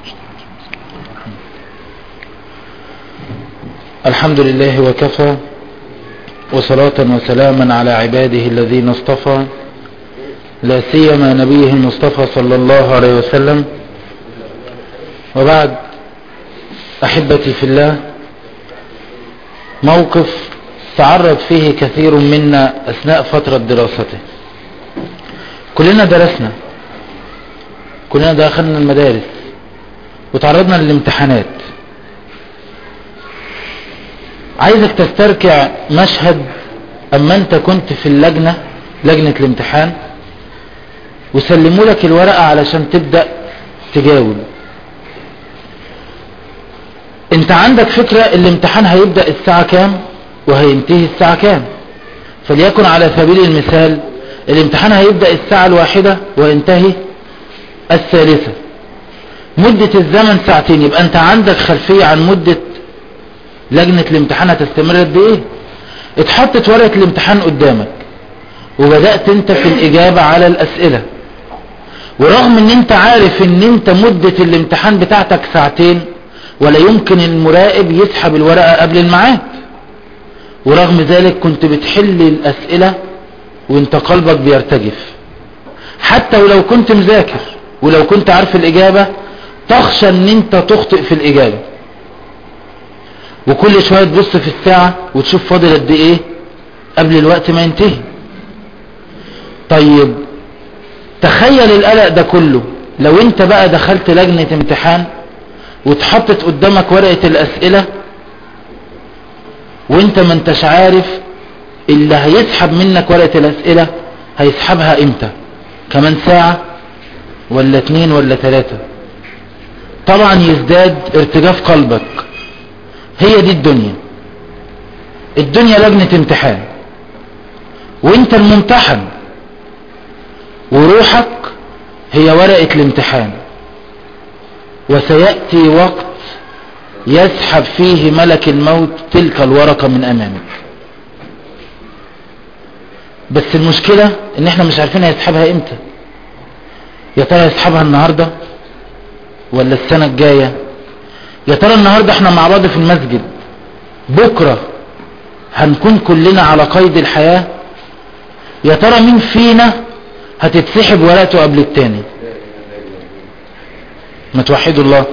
الحمد لله وكفى وصلاة وسلاما على عباده الذين اصطفى لا سيما نبيه المصطفى صلى الله عليه وسلم وبعد أحبتي في الله موقف تعرض فيه كثير منا أثناء فترة دراسته كلنا درسنا كلنا دخلنا المدارس وتعرضنا للامتحانات عايزك تستركع مشهد اما انت كنت في اللجنة لجنة الامتحان وسلموا لك الورقة علشان تبدأ تجاوب انت عندك فكرة الامتحان هيبدأ الساعة كام وهينتهي الساعة كام فليكن على سبيل المثال الامتحان هيبدأ الساعة الواحدة وينتهي الثالثة مدة الزمن ساعتين يبقى انت عندك خلفية عن مدة لجنة الامتحان هتستمر قد ايه اتحطت ورقة الامتحان قدامك وبدأت انت في الاجابة على الاسئلة ورغم ان انت عارف ان انت مدة الامتحان بتاعتك ساعتين ولا يمكن المراقب يسحب الورقة قبل الميعاد ورغم ذلك كنت بتحل الاسئلة وانت قلبك بيرتجف حتى ولو كنت مذاكر ولو كنت عارف الاجابة تخشى ان انت تخطئ في الاجابة وكل شوية تبص في الساعة وتشوف فاضل قد ايه قبل الوقت ما ينتهي طيب تخيل القلق ده كله لو انت بقى دخلت لجنة امتحان واتحطت قدامك ورقة الاسئلة وانت ما انتش عارف اللي هيسحب منك ورقة الاسئلة هيسحبها امتى كمان ساعة ولا اتنين ولا تلاتة طبعا يزداد ارتجاف قلبك هي دي الدنيا الدنيا لجنة امتحان وانت الممتحن وروحك هي ورقة الامتحان وسيأتي وقت يسحب فيه ملك الموت تلك الورقة من امامك بس المشكلة ان احنا مش عارفين هيسحبها امتى يا ترى يسحبها النهاردة ولا السنة الجاية يا ترى النهاردة احنا مع بعض في المسجد بكرة هنكون كلنا على قيد الحياة يا ترى مين فينا هتتسحب ورقته قبل التاني ما توحدوا الله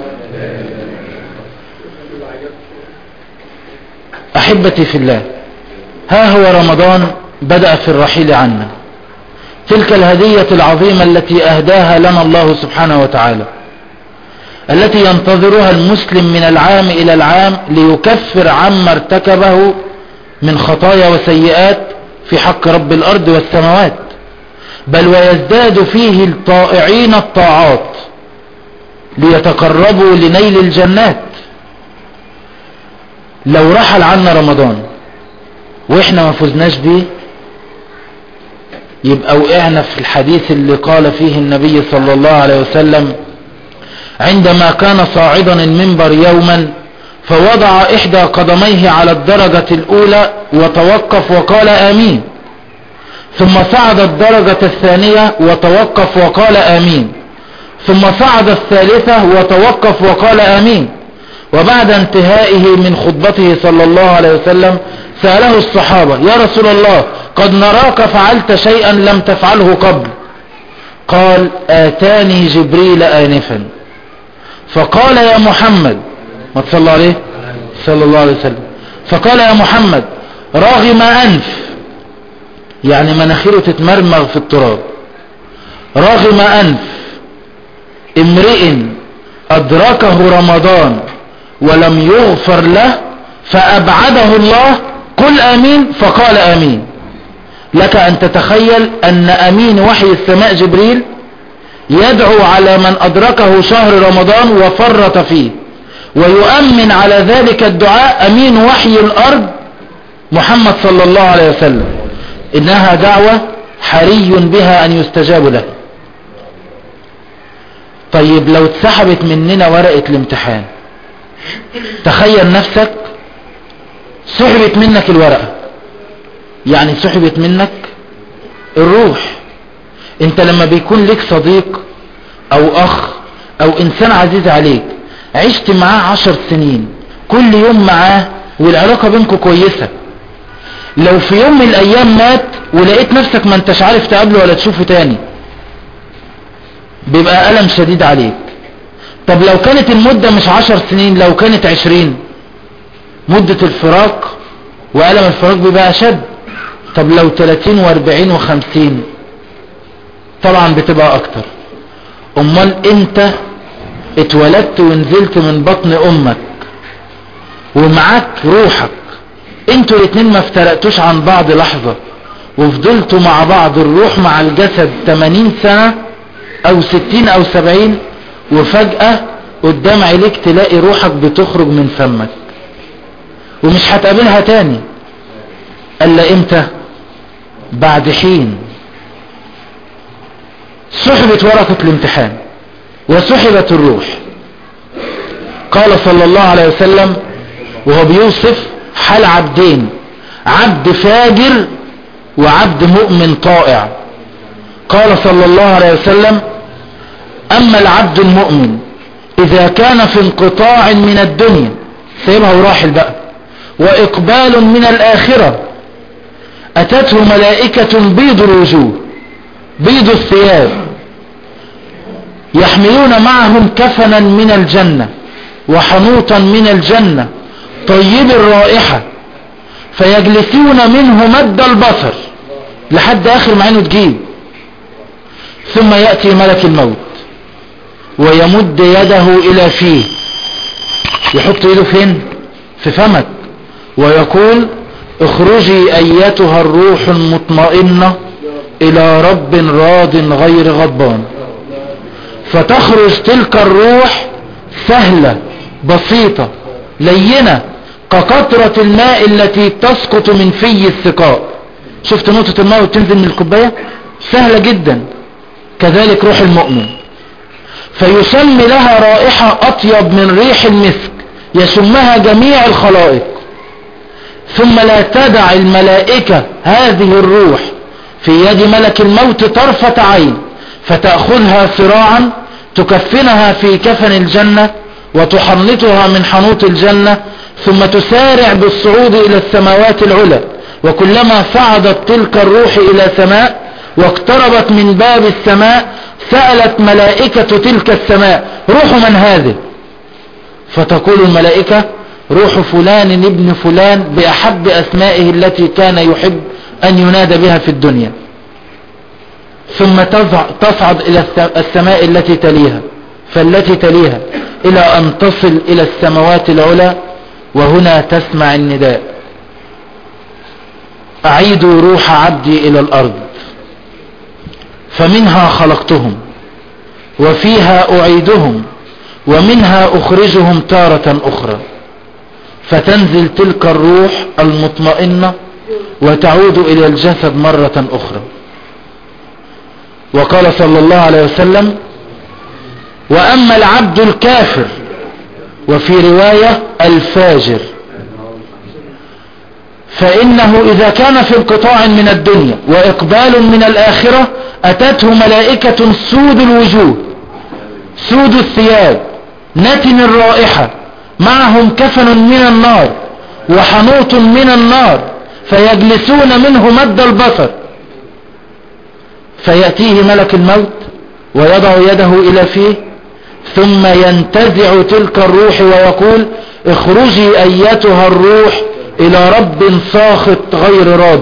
احبتي في الله ها هو رمضان بدأ في الرحيل عنا تلك الهدية العظيمة التي اهداها لنا الله سبحانه وتعالى التي ينتظرها المسلم من العام الى العام ليكفر عما ارتكبه من خطايا وسيئات في حق رب الارض والسماوات بل ويزداد فيه الطائعين الطاعات ليتقربوا لنيل الجنات لو رحل عنا رمضان واحنا ما فزناش بيه يبقى وقعنا في الحديث اللي قال فيه النبي صلى الله عليه وسلم عندما كان صاعدا المنبر يوما فوضع احدى قدميه على الدرجة الاولى وتوقف وقال امين ثم صعد الدرجة الثانية وتوقف وقال امين ثم صعد الثالثة وتوقف وقال امين وبعد انتهائه من خطبته صلى الله عليه وسلم سأله الصحابة يا رسول الله قد نراك فعلت شيئا لم تفعله قبل قال آتاني جبريل آنفا فقال يا محمد ما تصلى عليه صلى الله عليه وسلم فقال يا محمد راغم أنف يعني مناخيره تتمرمغ في التراب راغم أنف امرئ أدركه رمضان ولم يغفر له فأبعده الله قل آمين فقال آمين لك أن تتخيل أن أمين وحي السماء جبريل يدعو على من أدركه شهر رمضان وفرط فيه ويؤمن على ذلك الدعاء أمين وحي الأرض محمد صلى الله عليه وسلم إنها دعوة حري بها أن يستجاب له طيب لو اتسحبت مننا ورقة الامتحان تخيل نفسك سحبت منك الورقة يعني سحبت منك الروح انت لما بيكون لك صديق او اخ او انسان عزيز عليك عشت معاه عشر سنين كل يوم معاه والعلاقة بينكم كويسة لو في يوم من الايام مات ولقيت نفسك ما انتش عارف تقابله ولا تشوفه تاني بيبقى ألم شديد عليك طب لو كانت المدة مش عشر سنين لو كانت عشرين مدة الفراق وألم الفراق بيبقى أشد طب لو تلاتين واربعين وخمسين طبعا بتبقى أكتر أمال أنت اتولدت ونزلت من بطن أمك ومعاك روحك انتوا الاتنين ما افترقتوش عن بعض لحظة وفضلتوا مع بعض الروح مع الجسد 80 سنة او 60 او 70 وفجأة قدام عينيك تلاقي روحك بتخرج من فمك ومش هتقابلها تاني الا امتى بعد حين سحبت ورقة الامتحان وسحبت الروح قال صلى الله عليه وسلم وهو بيوصف حال عبدين عبد فاجر وعبد مؤمن طائع قال صلى الله عليه وسلم اما العبد المؤمن اذا كان في انقطاع من الدنيا سيبها وراحل بقى واقبال من الاخرة اتته ملائكة بيض الوجوه بيض الثياب يحملون معهم كفنا من الجنة وحنوطا من الجنة طيب الرائحة فيجلسون منه مد البصر لحد اخر ما عينه تجيب ثم يأتي ملك الموت ويمد يده الى فيه يحط ايده فين في فمك ويقول اخرجي ايتها الروح المطمئنة الى رب راض غير غضبان فتخرج تلك الروح سهلة بسيطة لينة كقطرة الماء التي تسقط من في السقاء شفت نقطة الماء وتنزل من الكوباية سهلة جدا كذلك روح المؤمن فيسمي لها رائحة أطيب من ريح المسك يسمها جميع الخلائق ثم لا تدع الملائكة هذه الروح في يد ملك الموت طرفة عين فتأخذها صراعا تكفنها في كفن الجنة وتحنطها من حنوط الجنة ثم تسارع بالصعود إلى السماوات العلى وكلما صعدت تلك الروح إلى سماء واقتربت من باب السماء سألت ملائكة تلك السماء روح من هذه فتقول الملائكة روح فلان ابن فلان بأحب أسمائه التي كان يحب أن ينادى بها في الدنيا ثم تصعد إلى السماء التي تليها فالتي تليها إلى أن تصل إلى السماوات العلى وهنا تسمع النداء أعيدوا روح عبدي إلى الأرض فمنها خلقتهم وفيها أعيدهم ومنها أخرجهم تارة أخرى فتنزل تلك الروح المطمئنة وتعود إلى الجسد مرة أخرى وقال صلى الله عليه وسلم وأما العبد الكافر وفي رواية الفاجر فإنه إذا كان في انقطاع من الدنيا وإقبال من الآخرة أتته ملائكة سود الوجوه سود الثياب نتن الرائحة معهم كفن من النار وحنوط من النار فيجلسون منه مد البصر فيأتيه ملك الموت ويضع يده إلى فيه ثم ينتزع تلك الروح ويقول اخرجي ايتها الروح الى رب ساخط غير راض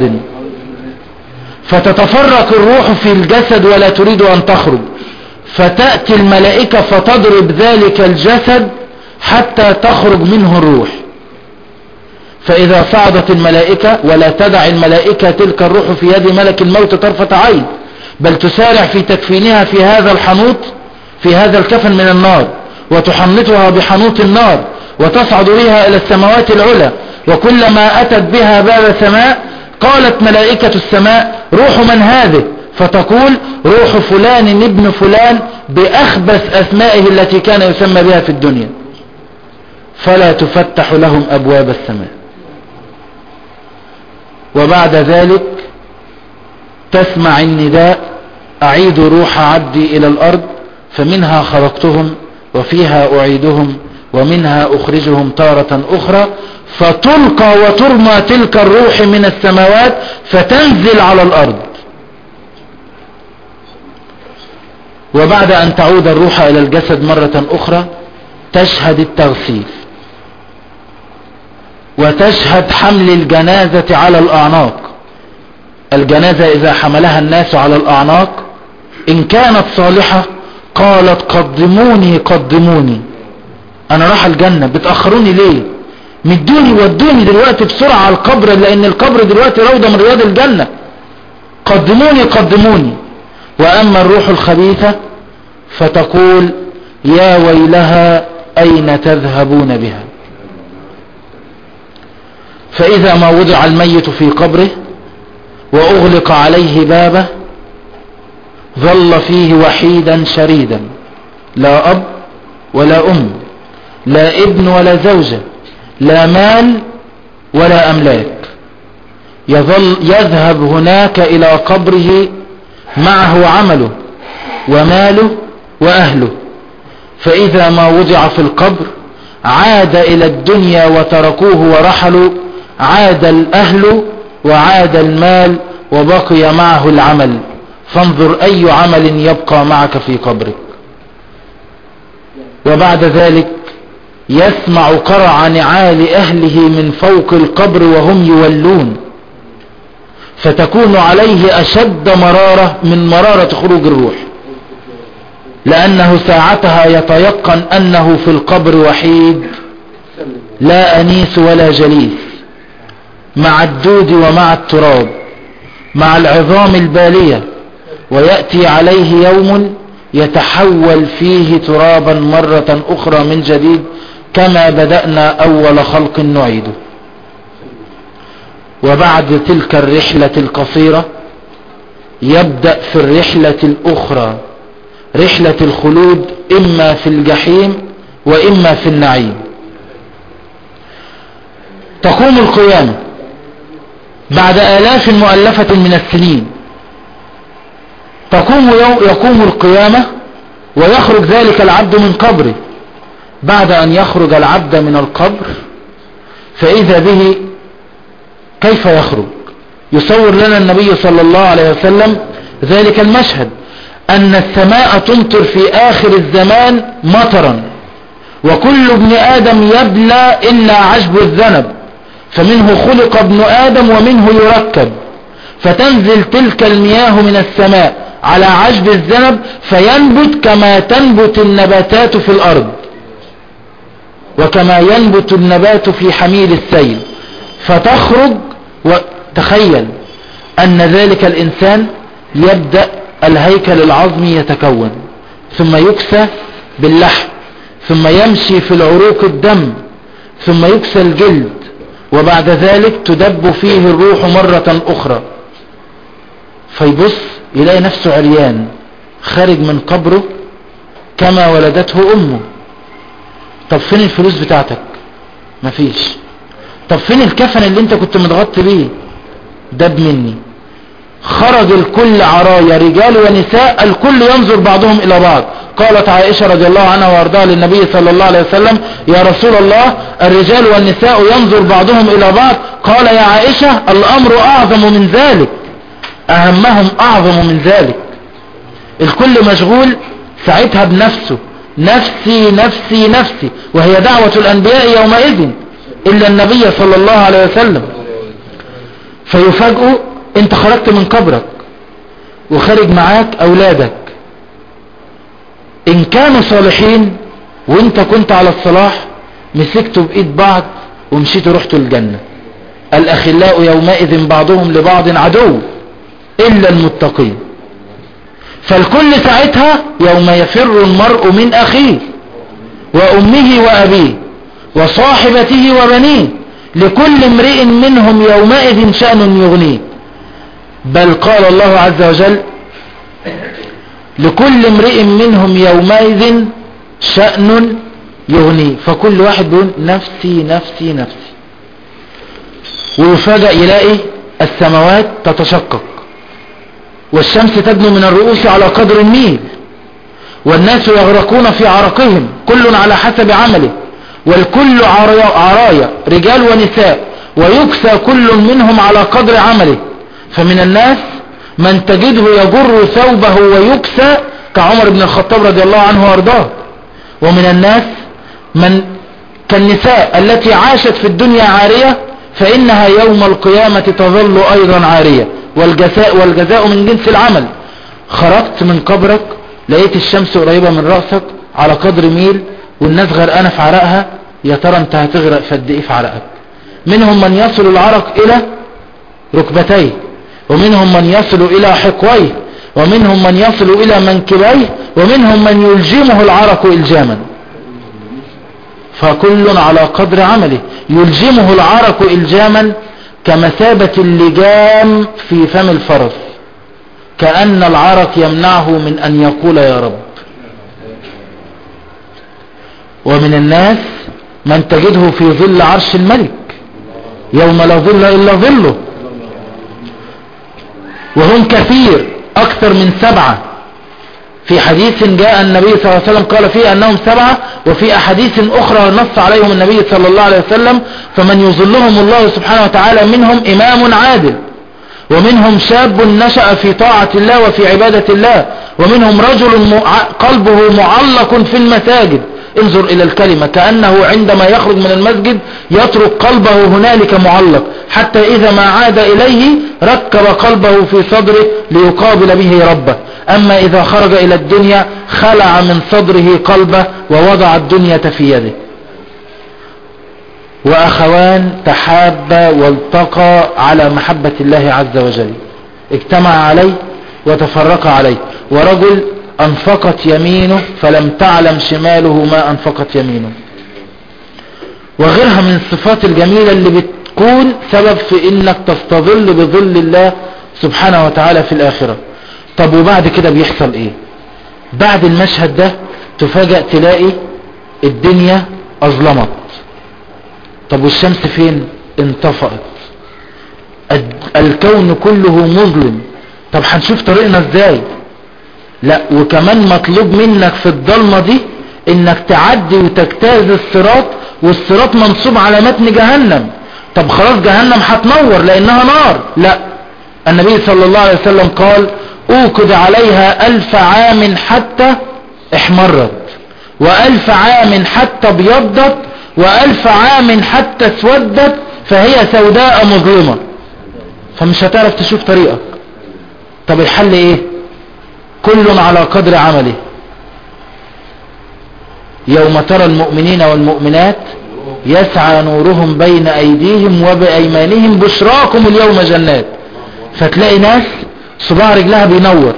فتتفرق الروح في الجسد ولا تريد ان تخرج فتأتي الملائكة فتضرب ذلك الجسد حتى تخرج منه الروح فإذا صعدت الملائكة ولا تدع الملائكة تلك الروح في يد ملك الموت طرفة عين بل تسارع في تكفينها في هذا الحنوط في هذا الكفن من النار وتحنطها بحنوط النار وتصعد بها إلى السماوات العلى وكلما أتت بها باب سماء قالت ملائكة السماء روح من هذه فتقول روح فلان ابن فلان بأخبث أسمائه التي كان يسمى بها في الدنيا فلا تفتح لهم أبواب السماء وبعد ذلك تسمع النداء أعيد روح عبدي إلى الأرض فمنها خلقتهم وفيها أعيدهم ومنها أخرجهم تارة أخرى فتلقى وترمى تلك الروح من السماوات فتنزل على الأرض وبعد أن تعود الروح إلى الجسد مرة أخرى تشهد التغسيل وتشهد حمل الجنازة على الأعناق الجنازة إذا حملها الناس على الأعناق إن كانت صالحة قالت قدموني قدموني أنا راح الجنة بتأخروني ليه مدوني ودوني دلوقتي بسرعة على القبر لأن القبر دلوقتي روضة من رياض الجنة قدموني قدموني وأما الروح الخبيثة فتقول يا ويلها أين تذهبون بها فإذا ما وضع الميت في قبره وأغلق عليه بابه ظل فيه وحيدا شريدا لا أب ولا أم لا ابن ولا زوجة لا مال ولا أملاك يظل يذهب هناك إلى قبره معه عمله وماله وأهله فإذا ما وضع في القبر عاد إلى الدنيا وتركوه ورحلوا عاد الأهل وعاد المال وبقي معه العمل فانظر أي عمل يبقى معك في قبرك وبعد ذلك يسمع قرع نعال أهله من فوق القبر وهم يولون فتكون عليه أشد مرارة من مرارة خروج الروح لأنه ساعتها يتيقن أنه في القبر وحيد لا أنيس ولا جليس مع الدود ومع التراب مع العظام البالية ويأتي عليه يوم يتحول فيه ترابا مرة أخرى من جديد كما بدأنا أول خلق نعيده وبعد تلك الرحلة القصيرة يبدأ في الرحلة الأخرى رحلة الخلود إما في الجحيم وإما في النعيم تقوم القيامة بعد آلاف مؤلفة من السنين تقوم يقوم القيامة ويخرج ذلك العبد من قبره بعد أن يخرج العبد من القبر فإذا به كيف يخرج يصور لنا النبي صلى الله عليه وسلم ذلك المشهد أن السماء تمطر في آخر الزمان مطرا وكل ابن آدم يبلى إلا عجب الذنب فمنه خلق ابن آدم ومنه يركب فتنزل تلك المياه من السماء على عجب الذنب فينبت كما تنبت النباتات في الأرض وكما ينبت النبات في حميل السيل فتخرج وتخيل أن ذلك الإنسان يبدأ الهيكل العظمي يتكون ثم يكسى باللحم ثم يمشي في العروق الدم ثم يكسى الجلد وبعد ذلك تدب فيه الروح مرة أخرى فيبص يلاقي نفسه عريان خارج من قبره كما ولدته أمه طب فين الفلوس بتاعتك مفيش طب فين الكفن اللي انت كنت متغطي بيه دب مني خرج الكل عرايا رجال ونساء الكل ينظر بعضهم الى بعض قالت عائشة رضي الله عنها وارضاها للنبي صلى الله عليه وسلم يا رسول الله الرجال والنساء ينظر بعضهم الى بعض قال يا عائشة الامر اعظم من ذلك اهمهم اعظم من ذلك الكل مشغول ساعتها بنفسه نفسي نفسي نفسي وهي دعوة الانبياء يومئذ الا النبي صلى الله عليه وسلم فيفاجئوا انت خرجت من قبرك وخارج معاك اولادك ان كانوا صالحين وانت كنت على الصلاح مسكتوا بايد بعض ومشيتوا رحتوا الجنة الاخلاء يومئذ بعضهم لبعض عدو الا المتقين فالكل ساعتها يوم يفر المرء من اخيه وامه وابيه وصاحبته وبنيه لكل امرئ منهم يومئذ شأن يغنيه بل قال الله عز وجل لكل امرئ منهم يومئذ شأن يغنيه فكل واحد بيقول نفسي نفسي نفسي ويفاجأ يلاقي السماوات تتشقق والشمس تدنو من الرؤوس على قدر الميل والناس يغرقون في عرقهم كل على حسب عمله والكل عرايا رجال ونساء ويكسى كل منهم على قدر عمله فمن الناس من تجده يجر ثوبه ويكسى كعمر بن الخطاب رضي الله عنه وارضاه ومن الناس من كالنساء التي عاشت في الدنيا عارية فإنها يوم القيامة تظل أيضا عارية والجزاء, والجزاء من جنس العمل خرجت من قبرك لقيت الشمس قريبة من رأسك على قدر ميل والناس غرقانة في عرقها يا ترى انت هتغرق في قد ايه في عرقك منهم من يصل العرق الى ركبتيه ومنهم من يصل الى حقويه ومنهم من يصل الى منكبيه ومنهم من يلجمه العرق الجاما فكل على قدر عمله يلجمه العرق الجاما كمثابة اللجام في فم الفرس كأن العرق يمنعه من أن يقول يا رب ومن الناس من تجده في ظل عرش الملك يوم لا ظل إلا ظله وهم كثير أكثر من سبعة في حديث جاء النبي صلى الله عليه وسلم قال فيه أنهم سبعة وفي أحاديث أخرى نص عليهم النبي صلى الله عليه وسلم فمن يظلهم الله سبحانه وتعالى منهم إمام عادل ومنهم شاب نشأ في طاعة الله وفي عبادة الله ومنهم رجل قلبه معلق في المساجد انظر الى الكلمة كأنه عندما يخرج من المسجد يترك قلبه هنالك معلق حتى اذا ما عاد اليه ركب قلبه في صدره ليقابل به ربه اما اذا خرج الى الدنيا خلع من صدره قلبه ووضع الدنيا في يده واخوان تحابا والتقى على محبة الله عز وجل اجتمع عليه وتفرق عليه ورجل أنفقت يمينه فلم تعلم شماله ما أنفقت يمينه وغيرها من الصفات الجميلة اللي بتكون سبب في انك تستظل بظل الله سبحانه وتعالى في الآخرة طب وبعد كده بيحصل ايه بعد المشهد ده تفاجأ تلاقي الدنيا أظلمت طب والشمس فين انطفأت الكون كله مظلم طب هنشوف طريقنا ازاي لا وكمان مطلوب منك في الضلمة دي انك تعدي وتجتاز الصراط والصراط منصوب على متن جهنم طب خلاص جهنم هتنور لانها نار لا النبي صلى الله عليه وسلم قال اوقد عليها الف عام حتى احمرت والف عام حتى ابيضت والف عام حتى اسودت فهي سوداء مظلمة فمش هتعرف تشوف طريقك طب الحل ايه كل على قدر عمله يوم ترى المؤمنين والمؤمنات يسعى نورهم بين ايديهم وبايمانهم بشراكم اليوم جنات فتلاقي ناس صباع رجلها بينور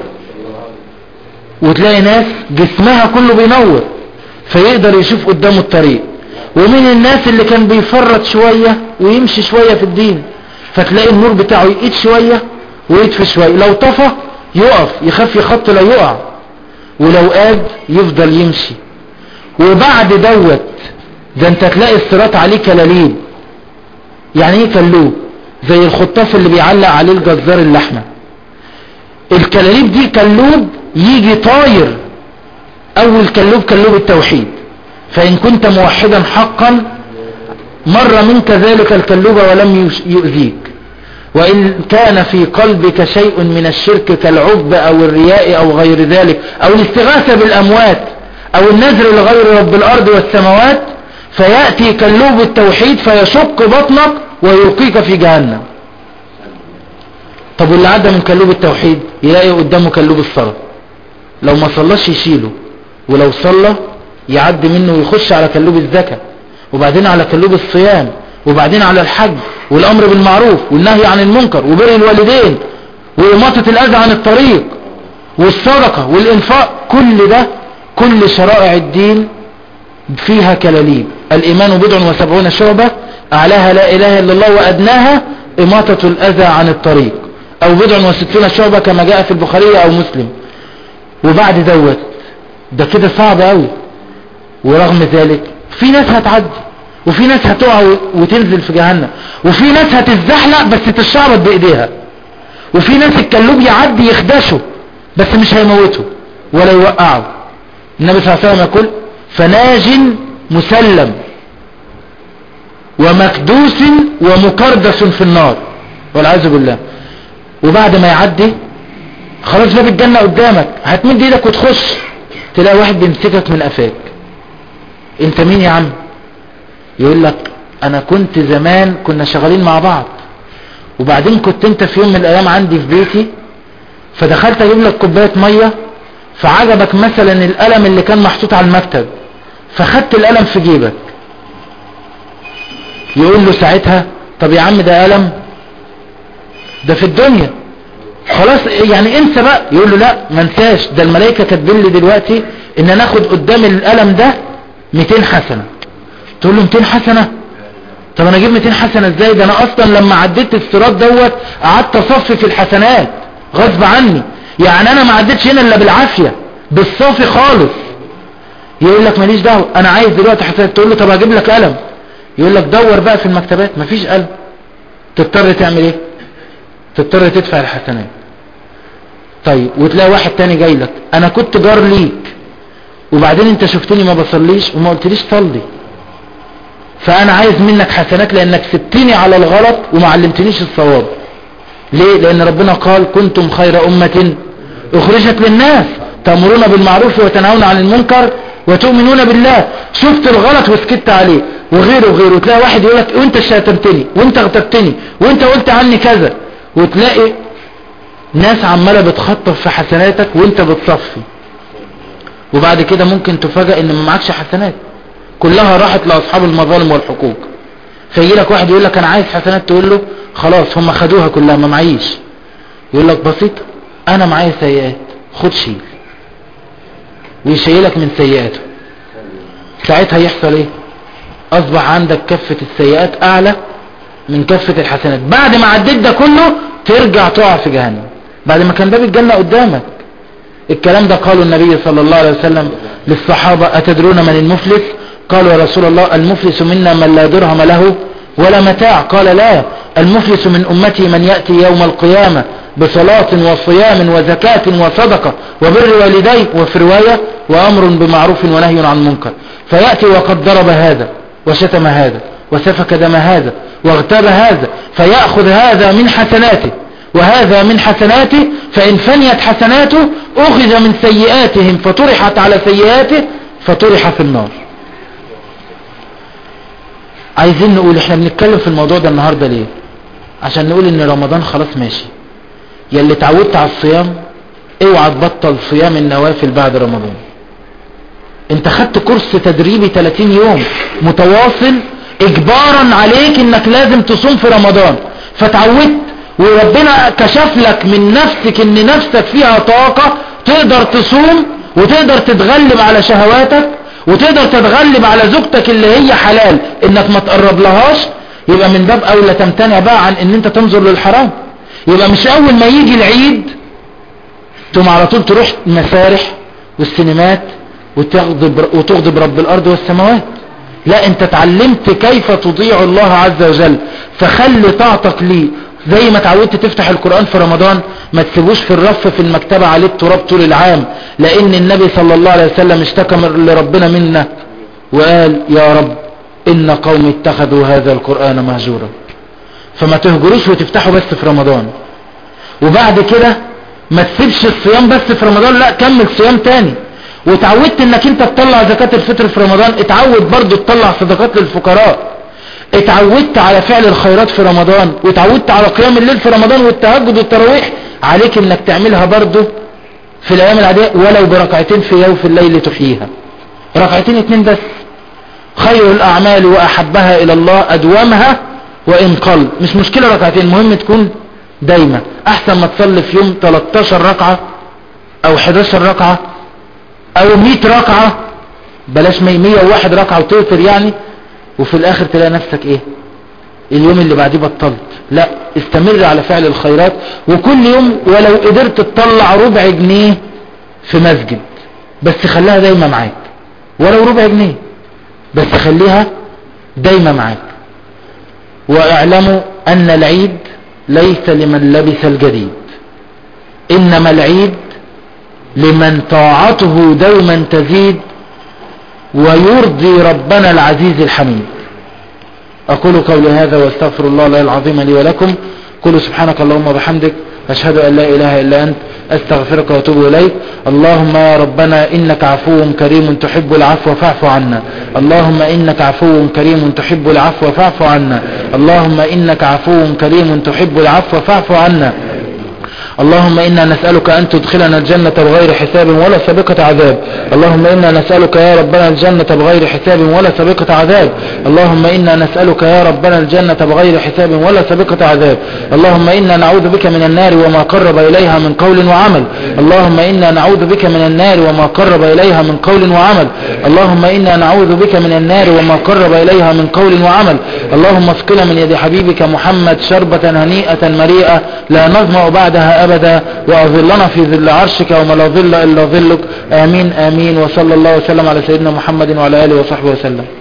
وتلاقي ناس جسمها كله بينور فيقدر يشوف قدامه الطريق ومن الناس اللي كان بيفرط شوية ويمشي شوية في الدين فتلاقي النور بتاعه يقيد شوية ويطفي شوية لو طفى يقف يخاف يخط لا يقع ولو قاد يفضل يمشي وبعد دوت ده انت تلاقي الصراط عليه كلاليب يعني ايه كلوب زي الخطاف اللي بيعلق عليه الجزار اللحمة الكلاليب دي كلوب يجي طاير اول كلوب كلوب التوحيد فان كنت موحدا حقا مر منك ذلك الكلوب ولم يؤذيك وإن كان في قلبك شيء من الشرك كالعب أو الرياء أو غير ذلك أو الاستغاثة بالأموات أو النذر لغير رب الأرض والسماوات فيأتي كلوب التوحيد فيشق بطنك ويلقيك في جهنم طب واللي عدى من كلوب التوحيد يلاقي قدامه كلوب الصلاة لو ما صلاش يشيله ولو صلى يعدي منه ويخش على كلوب الزكاة وبعدين على كلوب الصيام وبعدين على الحج والامر بالمعروف والنهي عن المنكر وبر الوالدين وإماطة الأذى عن الطريق والصدقة والإنفاق كل ده كل شرائع الدين فيها كلاليب الإيمان بضع وسبعون شعبة أعلاها لا إله إلا الله وأدناها إماطة الأذى عن الطريق أو بضع وستون شعبة كما جاء في البخاري أو مسلم وبعد دوت ده كده صعب أوي ورغم ذلك في ناس هتعدي وفي ناس هتقع وتنزل في جهنم وفي ناس هتزحلق بس تشعبط بايديها وفي ناس الكلوب يعدي يخدشه بس مش هيموته ولا يوقعه النبي صلى الله عليه وسلم يقول فناج مسلم ومكدوس ومكردس في النار والعياذ بالله وبعد ما يعدي خلاص باب الجنة قدامك هتمد ايدك وتخش تلاقي واحد بيمسكك من قفاك انت مين يا عم يقول لك انا كنت زمان كنا شغالين مع بعض وبعدين كنت انت في يوم من الايام عندي في بيتي فدخلت اجيب لك كوبايه ميه فعجبك مثلا القلم اللي كان محطوط على المكتب فخدت القلم في جيبك يقول له ساعتها طب يا عم ده قلم ده في الدنيا خلاص يعني انسى بقى يقول له لا ما انساش ده الملائكه كاتبين لي دلوقتي ان انا اخد قدام القلم ده 200 حسنه تقول له 200 حسنه طب انا اجيب 200 حسنه ازاي ده انا اصلا لما عديت الصراط دوت قعدت اصفي في الحسنات غصب عني يعني انا ما عدتش هنا الا بالعافيه بالصافي خالص يقول لك ماليش دعوه انا عايز دلوقتي حسنات تقول له طب هجيب لك قلم يقول لك دور بقى في المكتبات مفيش قلم تضطر تعمل ايه تضطر تدفع الحسنات طيب وتلاقي واحد تاني جاي لك انا كنت جار ليك وبعدين انت شفتني ما بصليش وما قلتليش صلي فانا عايز منك حسنات لانك سبتني على الغلط وما علمتنيش الصواب ليه لان ربنا قال كنتم خير امة اخرجت للناس تأمرون بالمعروف وتنهون عن المنكر وتؤمنون بالله شفت الغلط وسكت عليه وغيره وغيره وتلاقي واحد يقول لك وانت شتمتني وانت اغتبتني وانت قلت عني كذا وتلاقي ناس عمالة بتخطف في حسناتك وانت بتصفي وبعد كده ممكن تفاجأ ان ما معكش حسنات كلها راحت لاصحاب المظالم والحقوق فيجي لك واحد يقول لك انا عايز حسنات تقول له خلاص هم خدوها كلها ما معيش يقول لك بسيط انا معايا سيئات خد شيل ويشيلك من سيئاته ساعتها يحصل ايه اصبح عندك كفة السيئات اعلى من كفة الحسنات بعد ما عديت ده كله ترجع تقع في جهنم بعد ما كان باب الجنة قدامك الكلام ده قاله النبي صلى الله عليه وسلم للصحابة أتدرون من المفلس قالوا يا رسول الله المفلس منا من لا درهم له ولا متاع قال لا المفلس من أمتي من يأتي يوم القيامة بصلاة وصيام وزكاة وصدقة وبر والديه وفي رواية وأمر بمعروف ونهي عن منكر فيأتي وقد ضرب هذا وشتم هذا وسفك دم هذا واغتاب هذا فيأخذ هذا من حسناته وهذا من حسناته فإن فنيت حسناته أخذ من سيئاتهم فطرحت على سيئاته فطرح في النار عايزين نقول احنا بنتكلم في الموضوع ده النهاردة ليه عشان نقول ان رمضان خلاص ماشي يلي اتعودت على الصيام اوعى تبطل صيام النوافل بعد رمضان انت خدت كورس تدريبي 30 يوم متواصل اجبارا عليك انك لازم تصوم في رمضان فتعودت وربنا كشف لك من نفسك ان نفسك فيها طاقة تقدر تصوم وتقدر تتغلب على شهواتك وتقدر تتغلب على زوجتك اللي هي حلال انك ما تقرب لهاش يبقى من باب اولى تمتنع بقى عن ان انت تنظر للحرام يبقى مش اول ما يجي العيد تقوم على طول تروح المسارح والسينمات وتغضب, وتغضب رب الارض والسماوات لا انت اتعلمت كيف تطيع الله عز وجل فخلي طاعتك ليه زي ما تعودت تفتح القرآن في رمضان ما تسيبوش في الرف في المكتبة عليه التراب طول العام لان النبي صلى الله عليه وسلم اشتكى لربنا منا وقال يا رب ان قوم اتخذوا هذا القرآن مهجورا فما تهجروش وتفتحوا بس في رمضان وبعد كده ما تسيبش الصيام بس في رمضان لا كمل صيام تاني وتعودت انك انت تطلع زكاة الفطر في رمضان اتعود برضو تطلع صدقات للفقراء اتعودت على فعل الخيرات في رمضان وتعودت على قيام الليل في رمضان والتهجد والتراويح عليك انك تعملها برضو في الايام العادية ولو بركعتين في يوم في الليل تحييها ركعتين اتنين بس خير الاعمال واحبها الى الله ادومها وان قل مش مشكلة ركعتين مهم تكون دايما احسن ما تصلي في يوم 13 ركعة او 11 ركعة او 100 ركعة بلاش 101 ركعة وتوتر يعني وفي الاخر تلاقي نفسك ايه اليوم اللي بعديه بطلت لا استمر على فعل الخيرات وكل يوم ولو قدرت تطلع ربع جنيه في مسجد بس خليها دايما معاك ولو ربع جنيه بس خليها دايما معاك واعلموا ان العيد ليس لمن لبس الجديد انما العيد لمن طاعته دوما تزيد ويرضي ربنا العزيز الحميد أقول قولي هذا واستغفر الله لي العظيم لي ولكم قولوا سبحانك اللهم وبحمدك أشهد أن لا إله إلا أنت أستغفرك وأتوب إليك اللهم يا ربنا إنك عفو كريم تحب العفو فاعف عنا اللهم إنك عفو كريم تحب العفو فاعف عنا اللهم إنك عفو كريم تحب العفو فاعف عنا اللهم إنا نسألك أن تدخلنا الجنة بغير حساب ولا سابقة عذاب اللهم إنا نسألك يا ربنا الجنة بغير حساب ولا سابقة عذاب اللهم إنا نسألك يا ربنا الجنة بغير حساب ولا سابقة عذاب اللهم إنا نعوذ بك من النار وما قرب إليها من قول وعمل اللهم إنا نعوذ بك من النار وما قرب إليها من قول وعمل اللهم إنا نعوذ بك من النار وما قرب إليها من قول وعمل اللهم اسقنا من يد حبيبك محمد شربة هنيئة مريئة لا نظمأ بعدها أبدا وأظلنا في ظل عرشك وما لا ظل إلا ظلك آمين آمين وصلى الله وسلم على سيدنا محمد وعلى آله وصحبه وسلم